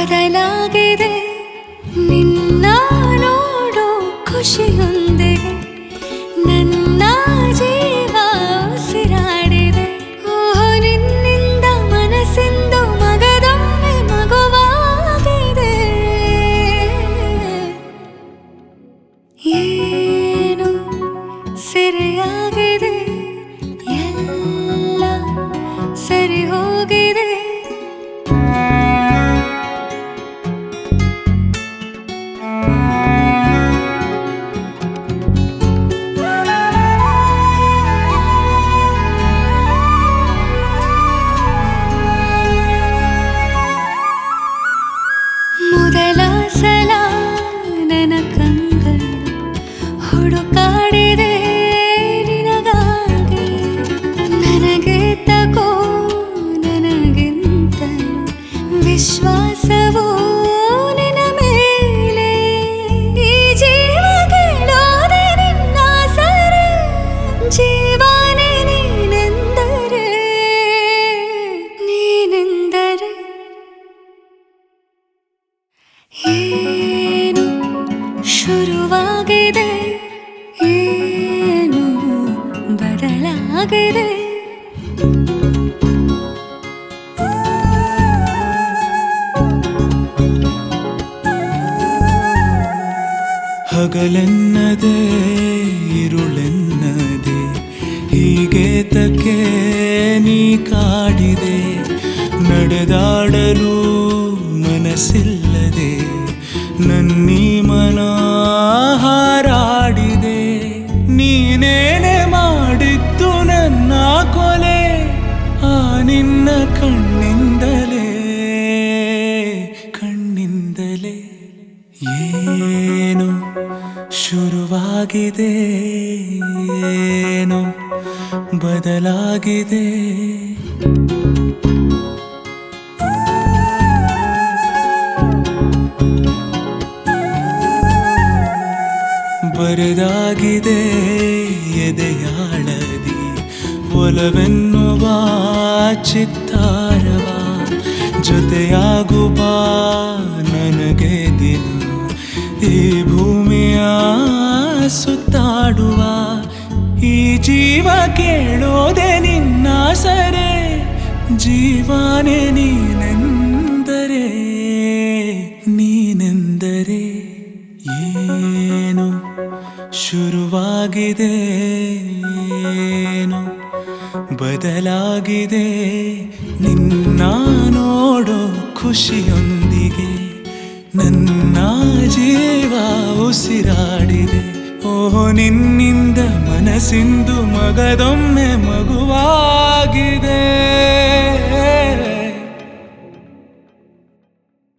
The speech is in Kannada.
ಬದಲಾಗಿದೆ ನಿನ್ನ ನೋಡೋ ಖುಷಿಯೊಂದಿಗೆ ನನ್ನ ಜೀವ ಉಸಿರಾಡಿದೆ ಓಹೋ ನಿನ್ನಿಂದ ಮನಸ್ಸಿಂದು ಮಗದೊಮ್ಮೆ ಮಗುವಾಗಿದೆ ಏನು ಸೆರೆಯಾಗಿದೆ ಎಲ್ಲ ಸರಿ ಹೋಗಿದೆ ಮೊದಲ ಸಲ ನನ್ನ ಕಂಗಳು ಹುಡುಕಾಡಿದೆ ನಿನಗಾಗಿ ನನಗೆ ತಗೋ ನನಗಿಂತಲೂ ವಿಶ್ವಾಸವೂ ನಿನ್ನ ಮೇಲೆ ಈ ಜೀವ ಕೇಳೋದೆ ನಿನ್ನ ಸರಿ ಜೀವನೇ ನೀನೆಂದರೆ ನೀನೆಂದರೆ ಏನು ಶುರುವಾಗಿದೆ ಏನು ಬದಲಾಗಿದೆ ಹಗಲೆನ್ನದೆ ಇರುಳೆನ್ನದೆ ಹೀಗೆ ತಕ್ಕೆ ನೀ ಕಾಡಿದೆ ನಡೆದಾಡಲು ಮನಸ್ಸಿಲ್ಲದೆ ನನ್ನೀ ಮನ ಹಾರಾಡಿದೆ ನೀನೇನೆ ಮಾಡಿದ್ದು ನನ್ನ ಕೊಲೆ ಆ ನಿನ್ನ ಕಣ್ಣಿಂದಲೇ ಕಣ್ಣಿಂದಲೇ ಏನು ಶುರುವಾಗಿದೆ ಏನು ಬದಲಾಗಿದೆ ಬರೆದಾಗಿದೆ ಎದೆಯಾಳದಿ ಒಲವೆನ್ನುವ ಚಿತ್ತಾರವ ಜೊತೆಯಾಗುವ ನನಗೆ ದಿನ ಈ ಭೂಮಿಯ ಸುತ್ತಾಡುವ ಈ ಜೀವ ಕೇಳೋದೆ ನಿನ್ನ ಸರೆ ಜೀವನೇ ನೀನೆಂದರೆ ನೀನೆಂದರೆ ಏನು ಶುರುವಾಗಿದೆ ಏನು ಬದಲಾಗಿದೆ ನಿನ್ನ ನೋಡೋ ಖುಷಿಯೊಂದಿಗೆ ನನ್ನ ಜೀವ ಉಸಿರಾಡಿದೆ ಓಹೋ ನಿನ್ನಿಂದ ಮನಸ್ಸಿಂದು ಮಗದೊಮ್ಮೆ ಮಗುವಾಗಿದೆ